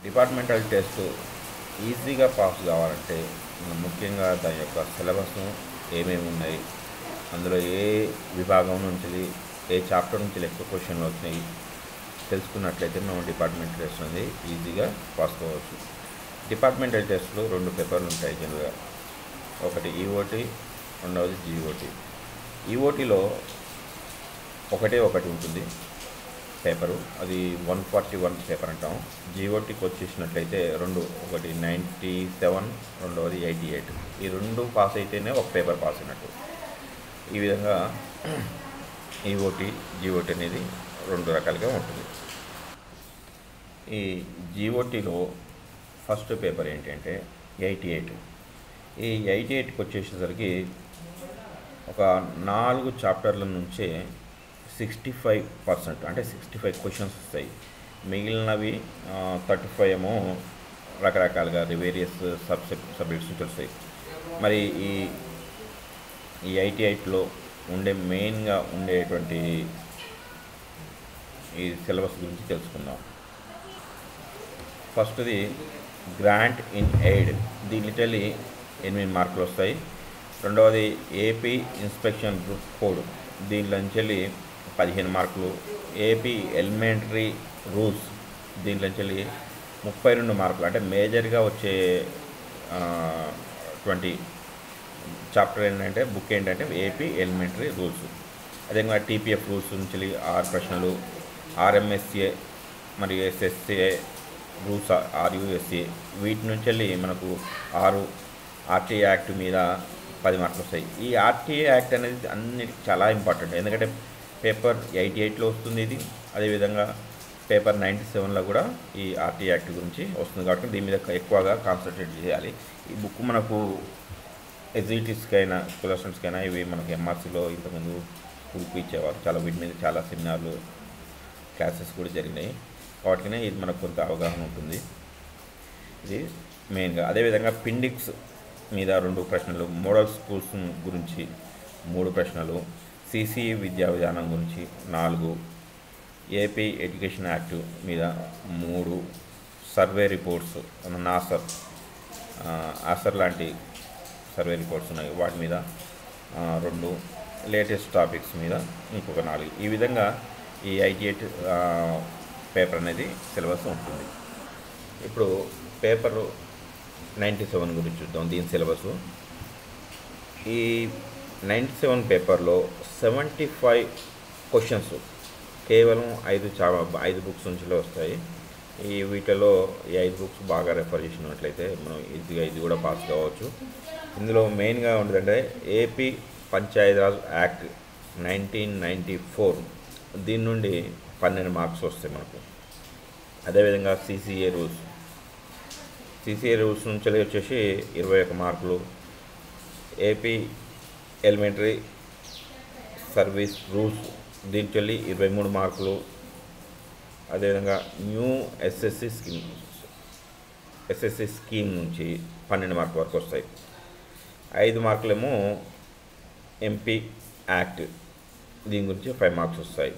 departmental test ఈజీగా pass కావాలంటే మనం ముఖ్యంగా దాని యొక్క సిలబస్ ఏమేమి ఉన్నాయి అందులో ఏ విభాగం నుంచి ఏ చాప్టర్ నుంచి ఎక్కువ క్వశ్చన్లు వచ్చినాయి తెలుసుకున్నట్లయితే మనం డిపార్ట్మెంటల్ టెస్ట్ అనేది ఈజీగా పాస్ కావచ్చు డిపార్ట్మెంటల్ టెస్ట్లో రెండు పేపర్లు ఉంటాయి జనరల్గా ఒకటి ఈఓటి రెండవది జీఓటి ఈఓటీలో ఒకటే ఒకటి ఉంటుంది పేపరు అది వన్ ఫార్టీ వన్ పేపర్ అంటాం జీఓటీకి వచ్చేసినట్లయితే రెండు ఒకటి నైంటీ సెవెన్ రెండవది ఎయిటీ ఎయిట్ ఈ రెండు పాస్ అయితేనే ఒక పేపర్ పాస్ అయినట్టు ఈ విధంగా ఈఓటీ జీఓటీ అనేది రెండు రకాలుగా ఉంటుంది ఈ జీఓటీలో ఫస్ట్ పేపర్ ఏంటంటే ఎయిటీ ఎయిట్ ఈ ఎయిటీ ఎయిట్కి వచ్చేసేసరికి ఒక నాలుగు చాప్టర్ల నుంచే సిక్స్టీ ఫైవ్ పర్సెంట్ అంటే సిక్స్టీ ఫైవ్ క్వశ్చన్స్ వస్తాయి మిగిలినవి థర్టీ ఫైవ్ ఏమో రకరకాలుగా వేరియస్ సబ్సెక్ట్ సబ్జెక్ట్స్ నుంచి వస్తాయి మరి ఈ ఈ ఎయిటీ ఎయిట్లో ఉండే మెయిన్గా ఉండేటువంటి ఈ సిలబస్ గురించి తెలుసుకుందాం ఫస్ట్ది గ్రాంట్ ఇన్ ఎయిడ్ దీనికెళ్ళి ఎనిమిది మార్కులు వస్తాయి రెండవది ఏపీ ఇన్స్పెక్షన్ గ్రూప్ కోడ్ దీనిలోంచి వెళ్ళి పదిహేను మార్కులు ఏపీ ఎలిమెంటరీ రూల్స్ దీనిలోంచి వెళ్ళి ముప్పై రెండు మార్కులు అంటే మేజర్గా వచ్చే ట్వంటీ చాప్టర్ ఏంటంటే బుక్ ఏంటంటే ఏపీ ఎలిమెంటరీ రూల్స్ అదేవిధంగా టీపీఎఫ్ రూల్స్ నుంచి వెళ్ళి ఆరు ప్రశ్నలు ఆర్ఎంఎస్ఏ మరియు ఎస్ఎస్ఏ రూల్స్ ఆర్యుఎస్ఏ వీటి నుంచి వెళ్ళి మనకు ఆరు ఆర్టీఏ యాక్ట్ మీద పది మార్కులు వస్తాయి ఈ ఆర్టీఏ యాక్ట్ అనేది అన్నిటికీ చాలా ఇంపార్టెంట్ ఎందుకంటే పేపర్ ఎయిటీ ఎయిట్లో వస్తుంది ఇది అదేవిధంగా పేపర్ నైంటీ సెవెన్లో కూడా ఈ ఆర్టీఏ యాక్ట్ గురించి వస్తుంది కాబట్టి దీని మీద ఎక్కువగా కాన్సన్ట్రేట్ చేయాలి ఈ బుక్ మనకు ఎగ్జిక్యూటివ్స్కైనా స్టూడెంట్స్కైనా ఇవి మనకి ఎంఆర్సీలో ఇంతకుముందు స్కూల్కి ఇచ్చేవారు చాలా వీటి మీద చాలా సెమినార్లు క్లాసెస్ కూడా జరిగినాయి వాటికనే ఇది మనకు కొంత అవగాహన ఉంటుంది ఇది మెయిన్గా అదేవిధంగా పిండిక్స్ మీద రెండు ప్రశ్నలు మోడల్ స్కూల్స్ గురించి మూడు ప్రశ్నలు సిసిఈ విద్యా విధానం గురించి నాలుగు ఏపీ ఎడ్యుకేషన్ యాక్ట్ మీద మూడు సర్వే రిపోర్ట్స్ నాసర్ ఆసర్ లాంటి సర్వే రిపోర్ట్స్ ఉన్నాయి వాటి మీద ఆ, రెండు లేటెస్ట్ టాపిక్స్ మీద ఇంకొక నాలుగు ఈ విధంగా ఈ ఐటీ ఎయిట్ పేపర్ అనేది సిలబస్ ఉంటుంది ఇప్పుడు పేపర్ నైంటీ సెవెన్ గురించి చూద్దాం దీని సిలబస్ ఈ నైంటీ సెవెన్ పేపర్లో సెవెంటీ ఫైవ్ క్వశ్చన్స్ కేవలం ఐదు చా ఐదు బుక్స్ నుంచి వస్తాయి ఈ వీటిలో ఈ ఐదు బుక్స్ బాగా రెఫర్ చేసినట్లయితే మనం ఈజీగా ఇది కూడా పాస్ కావచ్చు ఇందులో మెయిన్గా ఉండదంటే AP Panchayat Raj act nineteen ninety four దీని నుండి పన్నెండు మార్క్స్ వస్తాయి మనకు అదేవిధంగా సిసిఏ రూల్స్ సిసిఏ రూల్స్ నుంచి వచ్చేసి ఇరవై ఒక మార్కులు ఏపీ ఎలిమెంటరీ సర్వీస్ రూల్స్ దీనికి వెళ్ళి ఇరవై మూడు మార్కులు అదేవిధంగా new SSC scheme SSC scheme నుంచి పన్నెండు మార్కుల వరకు వస్తాయి ఐదు మార్కులేమో ఎంపీ యాక్ట్ దీని గురించి ఫైవ్ మార్క్స్ వస్తాయి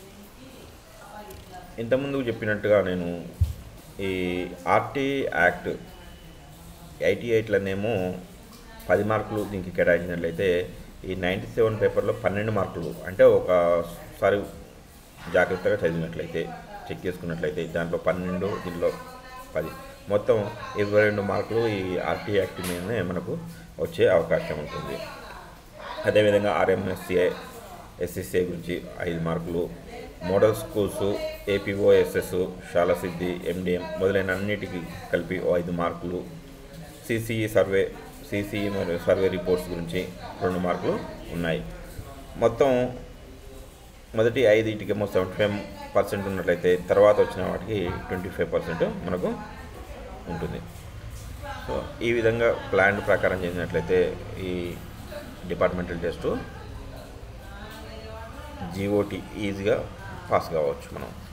ఇంతకుముందు చెప్పినట్టుగా నేను ఈ ఆర్టీ యాక్ట్ ఎయిటీ ఎయిట్లోనేమో పది మార్కులు దీనికి కేటాయించినట్లయితే ఈ నైంటీ సెవెన్ పేపర్లో పన్నెండు మార్కులు అంటే ఒకసారి జాగ్రత్తగా చదివినట్లయితే చెక్ చేసుకున్నట్లయితే దాంట్లో పన్నెండు దీనిలో పది మొత్తం ఇరవై రెండు మార్కులు ఈ ఆర్టీ యాక్ట్ మీదనే మనకు వచ్చే అవకాశం ఉంటుంది అదేవిధంగా ఆర్ఎంఎస్సిఏ ఎస్ఎస్ఏ గురించి ఐదు మార్కులు model schools APOSS Shala Siddhi MDM మొదలైన అన్నిటికీ కలిపి ఓ ఐదు మార్కులు సిసిఈ సర్వే సిసిఈ మరియు సర్వే రిపోర్ట్స్ గురించి రెండు మార్కులు ఉన్నాయి మొత్తం మొదటి ఐదింటికేమో సెవెంటీ ఫైవ్ పర్సెంట్ ఉన్నట్లయితే తర్వాత వచ్చిన వాటికి ట్వంటీ ఫైవ్ పర్సెంట్ మనకు ఉంటుంది సో ఈ విధంగా ప్లాన్ ప్రకారం చేసినట్లయితే ఈ డిపార్ట్మెంటల్ టెస్ట్ జీఓటీ ఈజీగా పాస్ కావచ్చు మనం